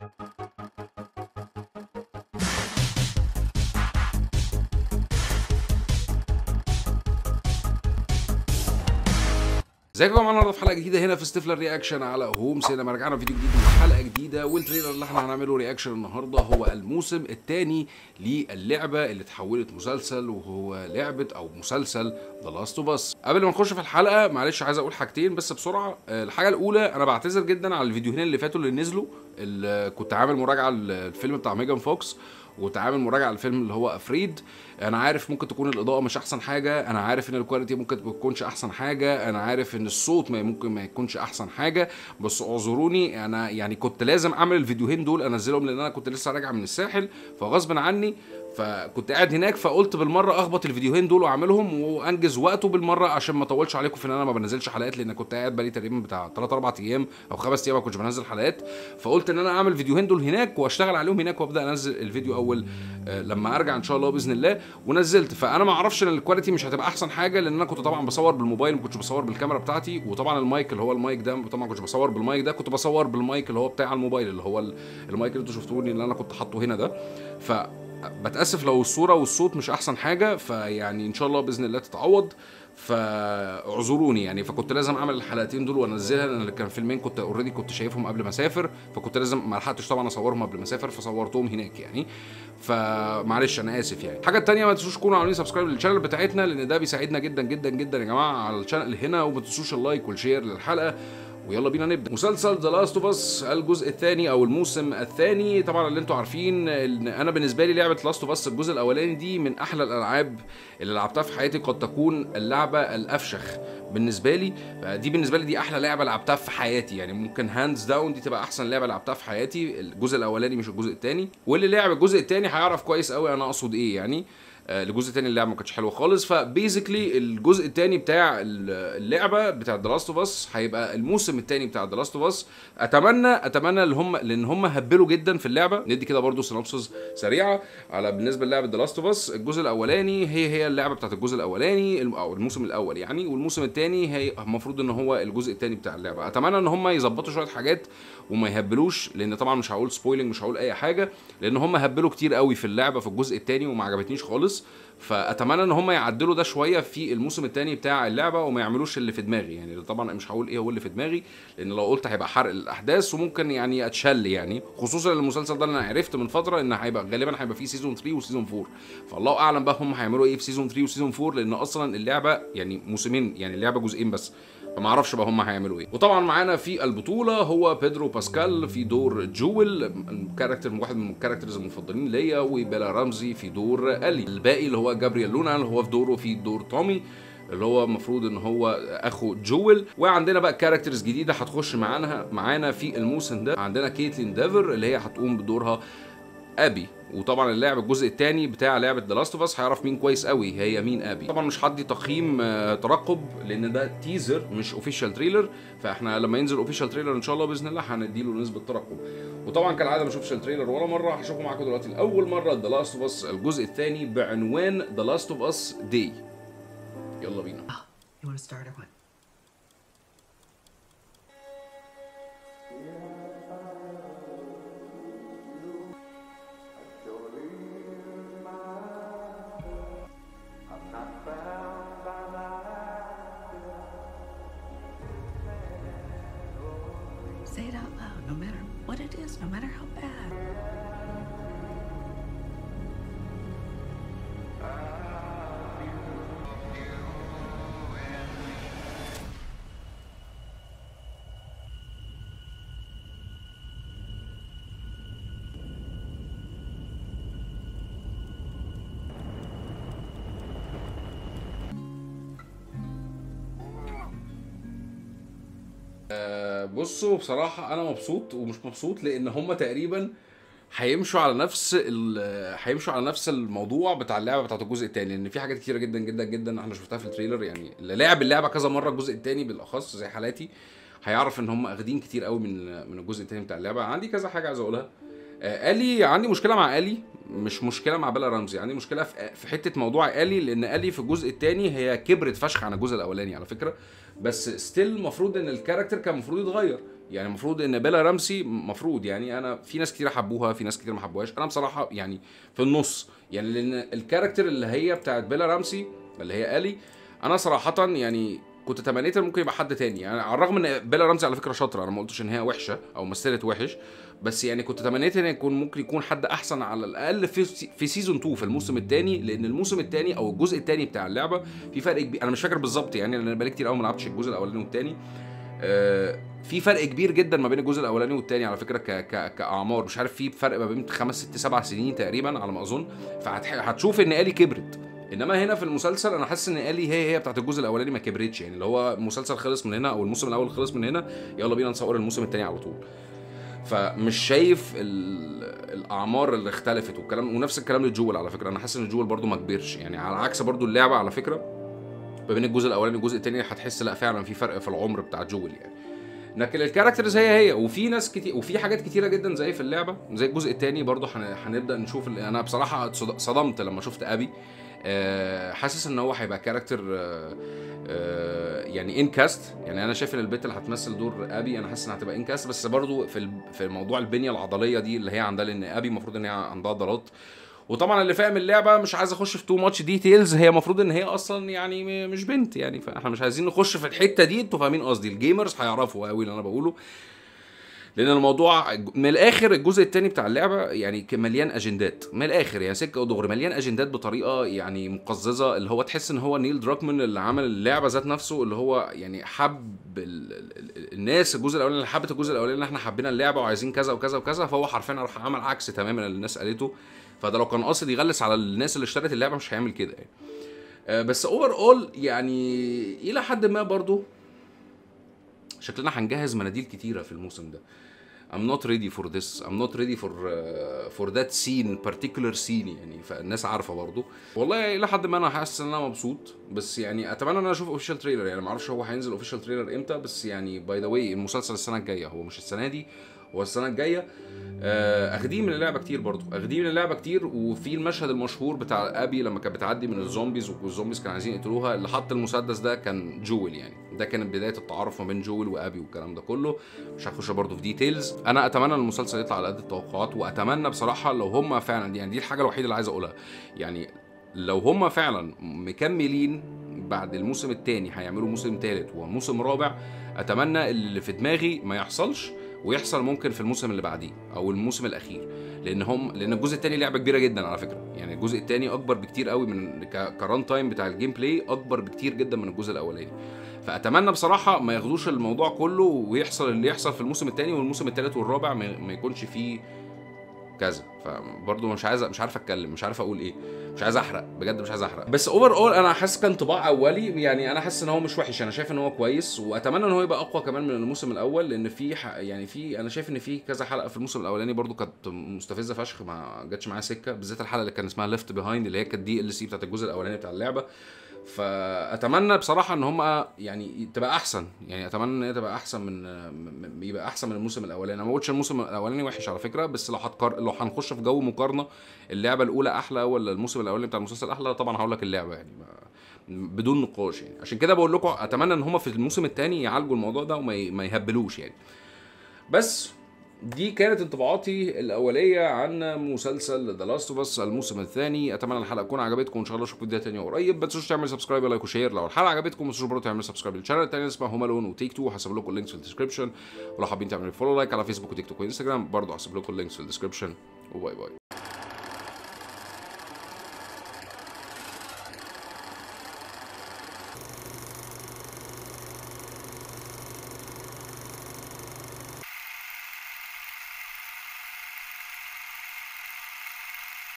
ازيكم يا جماعه النهارده في حلقه جديده هنا في ستيفلر رياكشن على هوم سينما رجعنا فيديو جديد وحلقه جديده والتريلر اللي احنا هنعمله رياكشن النهارده هو الموسم الثاني للعبه اللي اتحولت مسلسل وهو لعبه او مسلسل ذا لاست اوف اس قبل ما نخش في الحلقه معلش عايز اقول حاجتين بس بسرعه آه، الحاجه الاولى انا بعتذر جدا على الفيديوهين اللي فاتوا اللي نزلوا اللي كنت عامل مراجعه للفيلم بتاع ميجان فوكس وتعامل مراجعه الفيلم اللي هو افريد انا عارف ممكن تكون الاضاءه مش احسن حاجه انا عارف ان الكواليتي ممكن ما تكونش احسن حاجه انا عارف ان الصوت ما ممكن ما يكونش احسن حاجه بس اعذروني انا يعني كنت لازم اعمل الفيديوهين دول انزلهم لان انا كنت لسه راجع من الساحل فغصب عني فكنت قاعد هناك فقلت بالمره اخبط الفيديوهين دول واعملهم وانجز وقته بالمره عشان ما اطولش عليكم في ان انا ما بنزلش حلقات لان كنت قاعد بقالي تقريبا بتاع 3 4 ايام او 5 ايام ما كنتش بنزل حلقات فقلت ان انا اعمل الفيديوهين دول هناك واشتغل عليهم هناك وابدا انزل الفيديو اول آه، لما ارجع ان شاء الله باذن الله ونزلت فانا ما اعرفش ان الكواليتي مش هتبقى احسن حاجه لان انا كنت طبعا بصور بالموبايل ما كنتش بصور بالكاميرا بتاعتي وطبعا المايك اللي هو المايك ده طبعا ما كنتش بصور بالمايك ده كنت بصور بالمايك اللي هو بتاع الموبايل اللي هو ال- المايك اللي انتوا شفتوني اللي انا كنت حاطه هنا ده ف بتاسف لو الصوره والصوت مش احسن حاجه فيعني ان شاء الله باذن الله تتعوض فاعذروني يعني فكنت لازم اعمل الحلقتين دول وانزلها لان كان فيلمين كنت اوريدي كنت شايفهم قبل ما اسافر فكنت لازم ما لحقتش طبعا اصورهم قبل ما اسافر فصورتهم هناك يعني فمعلش انا اسف يعني الحاجه الثانيه ما تنسوش تكونوا عاملين سبسكرايب للشانل بتاعتنا لان ده بيساعدنا جدا جدا جدا يا جماعه على الشانل هنا وما تنسوش اللايك والشير للحلقه ويلا بينا نبدا مسلسل ذا لاست اوف اس الجزء الثاني او الموسم الثاني طبعا اللي انتم عارفين ان انا بالنسبه لي لعبه لاست اوف اس الجزء الاولاني دي من احلى الالعاب اللي لعبتها في حياتي قد تكون اللعبه الافشخ بالنسبه لي دي بالنسبه لي دي احلى لعبه لعبتها في حياتي يعني ممكن هاندز داون دي تبقى احسن لعبه لعبتها في حياتي الجزء الاولاني مش الجزء الثاني واللي لعب الجزء الثاني هيعرف كويس قوي انا اقصد ايه يعني آه، الجزء الثاني اللعبه ما كانتش حلوه خالص فبيزيكلي الجزء الثاني بتاع اللعبه بتاع ذا لاست اوف اس هيبقى الموسم الثاني بتاع ذا لاست اوف اس اتمنى اتمنى ان هم لان هم هبلوا جدا في اللعبه ندي كده برضو سينopsis سريعه على بالنسبه للعبه ذا لاست اوف اس الجزء الاولاني هي هي اللعبه بتاعت الجزء الاولاني الم- او الموسم الاول يعني والموسم الثاني هي المفروض ان هو الجزء الثاني بتاع اللعبه اتمنى ان هم يظبطوا شويه حاجات وما يهبلوش لان طبعا مش هقول سبويلنج مش هقول اي حاجه لان هم هبلوا كتير قوي في اللعبه في الجزء الثاني وما عجبتنيش خالص فاتمنى ان هم يعدلوا ده شويه في الموسم الثاني بتاع اللعبه وما يعملوش اللي في دماغي يعني طبعا مش هقول ايه هو اللي في دماغي لان لو قلت هيبقى حرق الاحداث وممكن يعني اتشل يعني خصوصا المسلسل ده اللي انا عرفت من فتره ان هيبقى غالبا هيبقى فيه سيزون 3 وسيزون 4 فالله اعلم بقى هم هيعملوا ايه في سيزون 3 وسيزون 4 لان اصلا اللعبه يعني موسمين يعني اللعبه جزئين بس فما اعرفش بقى هم هيعملوا ايه وطبعا معانا في البطوله هو بيدرو باسكال في دور جويل الكاركتر واحد من الكاركترز المفضلين ليا وبيلا رمزي في دور الي الباقي اللي هو جابرييل لونا اللي هو في دوره في دور تومي اللي هو المفروض ان هو اخو جويل وعندنا بقى كاركترز جديده هتخش معانا معانا في الموسم ده عندنا كيتلين ديفر اللي هي هتقوم بدورها ابي وطبعا اللاعب الجزء الثاني بتاع لعبه ذا لاست اوف اس هيعرف مين كويس قوي هي مين ابي طبعا مش هدي تقييم آه، ترقب لان ده تيزر مش اوفيشال تريلر فاحنا لما ينزل اوفيشال تريلر ان شاء الله باذن الله هنديله نسبه ترقب وطبعا كالعاده ما شفتش التريلر ولا مره هشوفه معاكم دلوقتي لاول مره ذا لاست اوف اس الجزء الثاني بعنوان ذا لاست اوف اس داي يلا بينا You want to start or what? Say it out loud, no matter what it is, no matter how bad. آه، بصوا بصراحة أنا مبسوط ومش مبسوط لأن هما تقريبا هيمشوا على نفس ال- هيمشوا على نفس الموضوع بتاع اللعبة بتاعت الجزء التاني لأن في حاجات كتيرة جدا جدا جدا احنا شفتها في التريلر يعني اللي لعب اللعبة كذا مرة الجزء التاني بالأخص زي حالاتي هيعرف إن هم أخدين كتير قوي من من الجزء التاني بتاع اللعبة عندي كذا حاجة عايز أقولها آه، الي عندي مشكله مع الي مش مشكله مع بيلا رمزي عندي مشكله في في حته موضوع الي لان الي في الجزء الثاني هي كبرت فشخ عن الجزء الاولاني على فكره بس ستيل المفروض ان الكاركتر كان المفروض يتغير يعني المفروض ان بيلا رمسي المفروض يعني انا في ناس كتير حبوها في ناس كتير ما حبوهاش انا بصراحه يعني في النص يعني لان الكاركتر اللي هي بتاعت بيلا رمسي اللي هي الي انا صراحه يعني كنت تمنيت إن ممكن يبقى حد تاني يعني على الرغم ان بيلا رمزي على فكره شاطره انا ما قلتش ان هي وحشه او مثلت وحش بس يعني كنت تمنيت ان يكون ممكن يكون حد احسن على الاقل في في سيزون 2 في الموسم الثاني لان الموسم الثاني او الجزء الثاني بتاع اللعبه في فرق كبير انا مش فاكر بالظبط يعني لان أنا بقالي كتير قوي ما لعبتش الجزء الاولاني والثاني آه، في فرق كبير جدا ما بين الجزء الاولاني والثاني على فكره ك... ك... كاعمار مش عارف في فرق ما بين خمس ست سبع سنين تقريبا على ما اظن فهتشوف ان الي كبرت انما هنا في المسلسل انا حاسس ان الي هي هي بتاعت الجزء الاولاني ما كبرتش يعني اللي هو المسلسل خلص من هنا او الموسم الاول خلص من هنا يلا بينا نصور الموسم الثاني على طول فمش شايف ال... الاعمار اللي اختلفت والكلام ونفس الكلام لجول على فكره انا حاسس ان جول برضو ما كبرش يعني على عكس برضو اللعبه على فكره ما بين الجزء الاولاني والجزء الثاني هتحس لا فعلا في فرق في العمر بتاع جول يعني لكن الكاركترز هي هي وفي ناس كتير وفي حاجات كتيره جدا زي في اللعبه زي الجزء الثاني برضو هن- هنبدا نشوف ال- انا بصراحه صد- صدمت لما شفت ابي آه، حاسس ان هو هيبقى كاركتر آه، آه، يعني ان كاست يعني انا شايف ان البنت اللي هتمثل دور ابي انا حاسس انها هتبقى ان كاست بس برضو في ال- في موضوع البنيه العضليه دي اللي هي عندها لان ابي المفروض ان هي عندها عضلات وطبعا اللي فاهم اللعبه مش عايز اخش في تو ماتش ديتيلز هي المفروض ان هي اصلا يعني م- مش بنت يعني فاحنا مش عايزين نخش في الحته دي انتوا فاهمين قصدي الجيمرز هيعرفوا قوي اللي انا بقوله لان الموضوع من الاخر الجزء الثاني بتاع اللعبه يعني كان مليان اجندات من الاخر يعني سكه ودغري مليان اجندات بطريقه يعني مقززه اللي هو تحس ان هو نيل دراكمان اللي عمل اللعبه ذات نفسه اللي هو يعني حب ال ال ال الناس الجزء الاولاني اللي حبت الجزء الاولاني اللي احنا حبينا اللعبه وعايزين كذا وكذا وكذا فهو حرفيا راح عمل عكس تماما اللي الناس قالته فده لو كان قاصد يغلس على الناس اللي اشترت اللعبه مش هيعمل كده يعني آه، بس اوفر اول يعني الى حد ما برضو شكلنا هنجهز مناديل كتيره في الموسم ده I'm not ready for this I'm not ready for uh, for that scene particular scene يعني فالناس عارفه برضو والله الى حد ما انا حاسس ان انا مبسوط بس يعني اتمنى ان انا اشوف اوفيشال تريلر يعني ما اعرفش هو هينزل اوفيشال تريلر امتى بس يعني باي ذا واي المسلسل السنه الجايه هو مش السنه دي هو السنه الجايه آه، اخدين من اللعبه كتير برضو اخدين من اللعبه كتير وفي المشهد المشهور بتاع ابي لما كانت بتعدي من الزومبيز والزومبيز كانوا عايزين يقتلوها اللي حط المسدس ده كان جويل يعني ده كانت بدايه التعارف ما بين جويل وابي والكلام ده كله مش هخش برضو في ديتيلز انا اتمنى ان المسلسل يطلع على قد التوقعات واتمنى بصراحه لو هم فعلا يعني دي الحاجه الوحيده اللي عايز اقولها يعني لو هم فعلا مكملين بعد الموسم الثاني هيعملوا موسم ثالث وموسم رابع اتمنى اللي في دماغي ما يحصلش ويحصل ممكن في الموسم اللي بعديه او الموسم الاخير لان هم لان الجزء الثاني لعبه كبيره جدا على فكره يعني الجزء الثاني اكبر بكتير قوي من ك- كران تايم بتاع الجيم بلاي اكبر بكتير جدا من الجزء الاولاني فاتمنى بصراحه ما ياخدوش الموضوع كله ويحصل اللي يحصل في الموسم الثاني والموسم الثالث والرابع ما ما يكونش فيه كذا فبرضه مش عايز مش عارف اتكلم مش عارف اقول ايه مش عايز احرق بجد مش عايز احرق بس اوفر اول انا حاسس كان طباع اولي يعني انا حاسس ان هو مش وحش انا شايف ان هو كويس واتمنى ان هو يبقى اقوى كمان من الموسم الاول لان في ح- يعني في انا شايف ان في كذا حلقه في الموسم الاولاني برضو كانت مستفزه فشخ ما جاتش معايا سكه بالذات الحلقه اللي كان اسمها ليفت بيهايند اللي هي كانت دي ال سي بتاعت الجزء الاولاني بتاع اللعبه فاتمنى بصراحه ان هم يعني تبقى احسن يعني اتمنى ان هي تبقى احسن من م- م- يبقى احسن من الموسم الاولاني انا ما قلتش الموسم الاولاني وحش على فكره بس لو هتقار لو هنخش في جو مقارنه اللعبه الاولى احلى ولا الموسم الاولاني بتاع المسلسل احلى طبعا هقول لك اللعبه يعني ما بدون نقاش يعني عشان كده بقول لكم اتمنى ان هم في الموسم الثاني يعالجوا الموضوع ده وما ي- ما يهبلوش يعني بس دي كانت انطباعاتي الاوليه عن مسلسل ذا لاست اوف اس الموسم الثاني اتمنى الحلقه تكون عجبتكم وان شاء الله اشوفكم فيديو تاني قريب ما تنسوش تعملوا سبسكرايب لايك وشير لو الحلقه عجبتكم ما تنسوش برضه تعملوا سبسكرايب للشانل التاني اسمها هوم الون وتيك تو هسيب لكم اللينكس في الديسكربشن ولو حابين تعملوا فولو لايك على فيسبوك وتيك توك وانستجرام برضه هسيب لكم اللينكس في الديسكربشن وباي باي